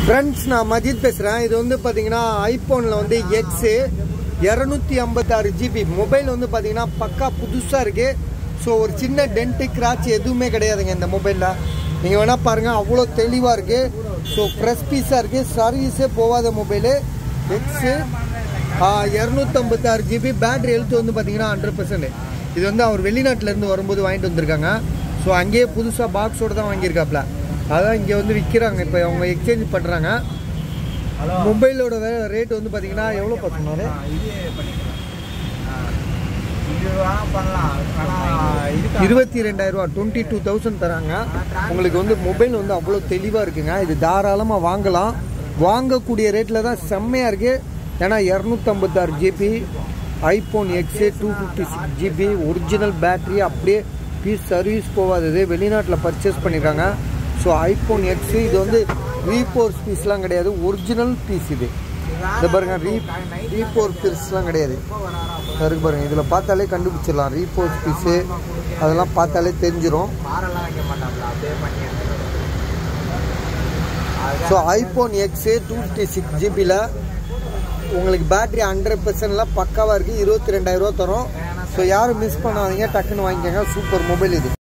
friends நான் மஜித் பேசுகிறேன் இது வந்து பார்த்தீங்கன்னா ஐஃபோனில் வந்து எக்ஸு இரநூத்தி ஐம்பத்தாறு ஜிபி மொபைல் வந்து பார்த்தீங்கன்னா பக்கா புதுசாக இருக்குது ஸோ ஒரு சின்ன டென்ட்டு கிராச் எதுவுமே கிடையாதுங்க இந்த மொபைலில் நீங்கள் வேணால் பாருங்கள் அவ்வளோ தெளிவாக இருக்குது ஸோ ஃப்ரெஷ் பீஸாக இருக்குது சர்வீஸே போகாத மொபைலு எக்ஸு இரநூத்தம்பத்தாறு ஜிபி பேட்டரி ஹெல்த் வந்து பார்த்தீங்கன்னா ஹண்ட்ரட் பர்சன்ட் இது வந்து அவர் வெளிநாட்டிலேருந்து வரும்போது வாங்கிட்டு வந்திருக்காங்க ஸோ அங்கேயே புதுசாக பாக்ஸோடு தான் வாங்கியிருக்காப்ல அதான் இங்கே வந்து விற்கிறாங்க இப்போ அவங்க எக்ஸ்சேஞ்ச் பண்ணுறாங்க ஹலோ மொபைலோட ரேட் வந்து பார்த்தீங்கன்னா எவ்வளோ பார்த்துனாரு இது பண்ணிக்கலாம் ஆ, இது வேணா பண்ணலாம் ஆனால் இது இருபத்தி ரெண்டாயிரரூவா டுவெண்ட்டி டூ தௌசண்ட் தராங்க உங்களுக்கு வந்து மொபைல் வந்து அவ்வளோ தெளிவாக இருக்குங்க இது தாராளமாக வாங்கலாம் வாங்கக்கூடிய ரேட்டில் தான் செம்மையாக இருக்குது ஏன்னா இரநூத்தம்பத்தாறு GB iPhone X two fifty six GB original battery அப்படியே பீஸ் சர்வீஸ் போகாதது வெளிநாட்டில் பர்ச்சேஸ் பண்ணியிருக்காங்க ஸோ ஐஃபோன் எக்ஸு இது வந்து ரீபோர்ஸ் பீஸ்லாம் கிடையாது ஒரிஜினல் பீஸ் இது இதை பாருங்க ரீ ரீபோர் பீஸ்லாம் கிடையாது இருக்கு பாருங்க இதில் பார்த்தாலே கண்டுபிடிச்சிடலாம் ரீபோர்ட் பீஸு அதெல்லாம் பார்த்தாலே தெரிஞ்சிடும் மாரெல்லாம் வைக்க மாட்டாங்களா அப்படியே பண்ணி so iPhone X two fifty six ஜிபியில் உங்களுக்கு பேட்டரி ஹண்ட்ரட் பர்சன்ட்லாம் பக்காவாக இருக்குது இருபத்தி ரெண்டாயிரரூவா தரும் ஸோ யாரும் மிஸ் பண்ணாதீங்க டக்குன்னு வாங்கிக்கோங்க சூப்பர் மொபைல் இது